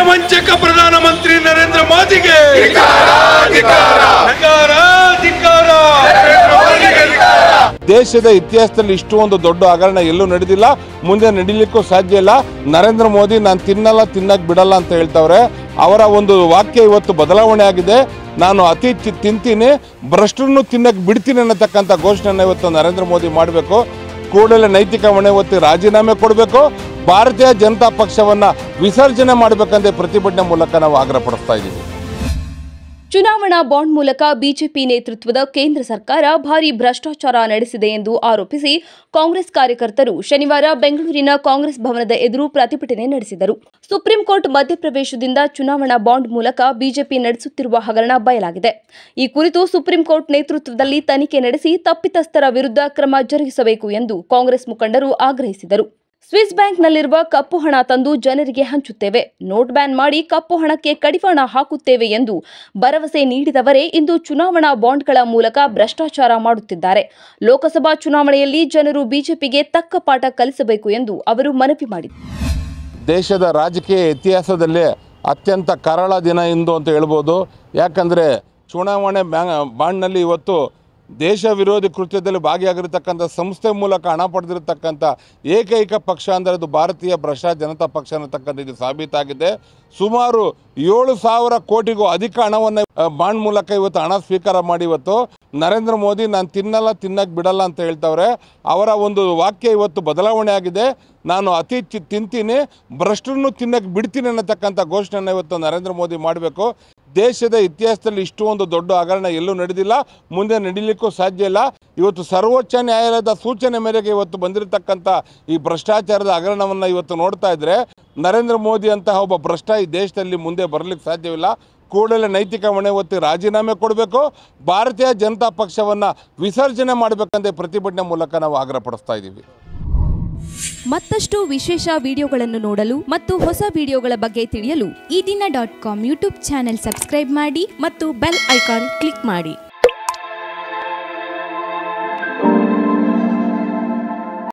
ನಯವಂಚಕ ಪ್ರಧಾನಮಂತ್ರಿ ನರೇಂದ್ರ ಮೋದಿಗೆ ನಕಾರ, ಧಿಕ್ಕಾರ. ದೇಶದ ಇತಿಹಾಸದಲ್ಲಿ ಇಷ್ಟು ಒಂದು ದೊಡ್ಡ ಹಗರಣ ಎಲ್ಲೂ ನಡೆದಿಲ್ಲ ಮುಂದೆ ನಡೀಲಿಕ್ಕೂ ಸಾಧ್ಯ ಇಲ್ಲ ನರೇಂದ್ರ ಮೋದಿ ನಾನು ತಿನ್ನಲ್ಲ ತಿನ್ನಕ್ ಬಿಡಲ್ಲ ಅಂತ ಹೇಳ್ತಾವ್ರೆ ಅವರ ಒಂದು ವಾಕ್ಯ ಇವತ್ತು ಬದಲಾವಣೆ ಆಗಿದೆ ನಾನು ಅತಿ ಚಿ- ತಿಂತೀನಿ ಭ್ರಷ್ಟರನ್ನು ತಿನ್ನಕ್ ಬಿಡ್ತೀನಿ ಅನ್ನತಕ್ಕಂಥ ಘೋಷಣೆಯನ್ನು ಇವತ್ತು ನರೇಂದ್ರ ಮೋದಿ ಮಾಡಬೇಕು ಕೂಡಲೇ ನೈತಿಕ ಹೊಣೆ ಹೊತ್ತಿ ರಾಜೀನಾಮೆ ಕೊಡಬೇಕು ಭಾರತೀಯ ಜನತಾ ಪಕ್ಷವನ್ನ ವಿಸರ್ಜನೆ ಮಾಡಬೇಕಂತ ಪ್ರತಿಭಟನೆ ಮೂಲಕ ನಾವು ಆಗ್ರಹ ಪಡಿಸ್ತಾ ಇದ್ದೀವಿ ಚುನಾವಣಾ ಬಾಂಡ್ ಮೂಲಕ ಬಿಜೆಪಿ ನೇತೃತ್ವದ ಕೇಂದ್ರ ಸರ್ಕಾರ ಭಾರಿ ಭ್ರಷ್ಟಾಚಾರ ನಡೆಸಿದೆ ಎಂದು ಆರೋಪಿಸಿ ಕಾಂಗ್ರೆಸ್ ಕಾರ್ಯಕರ್ತರು ಶನಿವಾರ ಬೆಂಗಳೂರಿನ ಕಾಂಗ್ರೆಸ್ ಭವನದ ಎದುರು ಪ್ರತಿಭಟನೆ ನಡೆಸಿದರು ಸುಪ್ರೀಂ ಕೋರ್ಟ್ ಮಧ್ಯಪ್ರವೇಶದಿಂದ ಚುನಾವಣಾ ಬಾಂಡ್ ಮೂಲಕ ಬಿಜೆಪಿ ನಡೆಸುತ್ತಿರುವ ಹಗರಣ ಬಯಲಾಗಿದೆ ಈ ಕುರಿತು ಸುಪ್ರೀಂ ಕೋರ್ಟ್ ನೇತೃತ್ವದಲ್ಲಿ ತನಿಖೆ ನಡೆಸಿ ತಪ್ಪಿತಸ್ಥರ ವಿರುದ್ಧ ಕ್ರಮ ಜರುಗಿಸಬೇಕು ಎಂದು ಕಾಂಗ್ರೆಸ್ ಮುಖಂಡರು ಆಗ್ರಹಿಸಿದರು ಸ್ವಿಸ್ ಬ್ಯಾಂಕ್ನಲ್ಲಿರುವ ಕಪ್ಪು ಹಣ ತಂದು ಜನರಿಗೆ ಹಂಚುತ್ತೇವೆ ನೋಟ್ ಬ್ಯಾನ್ ಮಾಡಿ ಕಪ್ಪು ಹಣಕ್ಕೆ ಕಡಿವಾಣ ಹಾಕುತ್ತೇವೆ ಎಂದು ಭರವಸೆ ನೀಡಿದವರೇ ಇಂದು ಚುನಾವಣಾ ಬಾಂಡ್ಗಳ ಮೂಲಕ ಭ್ರಷ್ಟಾಚಾರ ಮಾಡುತ್ತಿದ್ದಾರೆ ಲೋಕಸಭಾ ಚುನಾವಣೆಯಲ್ಲಿ ಜನರು ಬಿಜೆಪಿಗೆ ತಕ್ಕ ಪಾಠ ಕಲಿಸಬೇಕು ಎಂದು ಅವರು ಮನವಿ ಮಾಡಿದರು ದೇಶದ ರಾಜಕೀಯ ಇತಿಹಾಸದಲ್ಲೇ ಅತ್ಯಂತ ಕರಾಳ ದಿನ ಇಂದು ಅಂತ ಹೇಳ್ಬೋದು ಯಾಕಂದರೆ ಚುನಾವಣೆ ಬ್ಯಾ ಬಾಂಡ್ನಲ್ಲಿ ಇವತ್ತು ದೇಶ ವಿರೋಧಿ ಕೃತ್ಯದಲ್ಲಿ ಭಾಗಿಯಾಗಿರ್ತಕ್ಕಂಥ ಸಂಸ್ಥೆ ಮೂಲಕ ಹಣ ಪಡೆದಿರತಕ್ಕಂಥ ಏಕೈಕ ಪಕ್ಷ ಅಂದರೆ ಅದು ಭಾರತೀಯ ಭ್ರಷ್ಟ ಜನತಾ ಪಕ್ಷ ಅನ್ನತಕ್ಕಂಥ ಇದು ಸಾಬೀತಾಗಿದೆ ಸುಮಾರು ಏಳು ಸಾವಿರ ಕೋಟಿಗೂ ಅಧಿಕ ಹಣವನ್ನು ಆ, ಬಾಂಡ್ ಮೂಲಕ ಇವತ್ತು ಹಣ ಸ್ವೀಕಾರ ಮಾಡಿ ಇವತ್ತು ನರೇಂದ್ರ ಮೋದಿ ನಾನು ತಿನ್ನಲ್ಲ ತಿನ್ನಕ್ಕೆ ಬಿಡಲ್ಲ ಅಂತ ಹೇಳ್ತಾವ್ರೆ ಅವರ ಒಂದು ವಾಕ್ಯ ಇವತ್ತು ಬದಲಾವಣೆ ಆಗಿದೆ ನಾನು ಅತಿ ಚಿ- ತಿಂತೀನಿ ಭ್ರಷ್ಟರನ್ನು ತಿನ್ನಕ್ಕೆ ಬಿಡ್ತೀನಿ ಅನ್ನತಕ್ಕಂಥ ಘೋಷಣೆಯನ್ನು ಇವತ್ತು ನರೇಂದ್ರ ಮೋದಿ ಮಾಡಬೇಕು ದೇಶದ ಇತಿಹಾಸದಲ್ಲಿ ಇಷ್ಟು ಒಂದು ದೊಡ್ಡ ಹಗರಣ ಎಲ್ಲೂ ನಡೆದಿಲ್ಲ ಮುಂದೆ ನಡೀಲಿಕ್ಕೂ ಸಾಧ್ಯ ಇಲ್ಲ ಇವತ್ತು ಸರ್ವೋಚ್ಚ ನ್ಯಾಯಾಲಯದ ಸೂಚನೆ ಮೇರೆಗೆ ಇವತ್ತು ಬಂದಿರತಕ್ಕಂಥ ಈ ಭ್ರಷ್ಟಾಚಾರದ ಹಗರಣವನ್ನು ಇವತ್ತು ನೋಡ್ತಾ ಇದ್ರೆ ನರೇಂದ್ರ ಮೋದಿ ಅಂತಹ ಒಬ್ಬ ಭ್ರಷ್ಟ ಈ ದೇಶದಲ್ಲಿ ಮುಂದೆ ಬರಲಿಕ್ಕೆ ಸಾಧ್ಯವಿಲ್ಲ ಕೂಡಲೇ ನೈತಿಕ ಹೊಣೆ ಹೊತ್ತಿ ರಾಜೀನಾಮೆ ಕೊಡಬೇಕು ಭಾರತೀಯ ಜನತಾ ಪಕ್ಷವನ್ನು ವಿಸರ್ಜನೆ ಮಾಡಬೇಕಂತ ಪ್ರತಿಭಟನೆ ಮೂಲಕ ನಾವು ಆಗ್ರಹ ಪಡಿಸ್ತಾ ಇದ್ದೀವಿ ಮತ್ತಷ್ಟು ವಿಶೇಷ ವಿಡಿಯೋಗಳನ್ನು ನೋಡಲು ಮತ್ತು ಹೊಸ ವಿಡಿಯೋಗಳ ಬಗ್ಗೆ ತಿಳಿಯಲು Eedina dot com YouTube channel subscribe ಮಾಡಿ ಮತ್ತು ಬೆಲ್ ಐಕಾನ್ ಕ್ಲಿಕ್ ಮಾಡಿ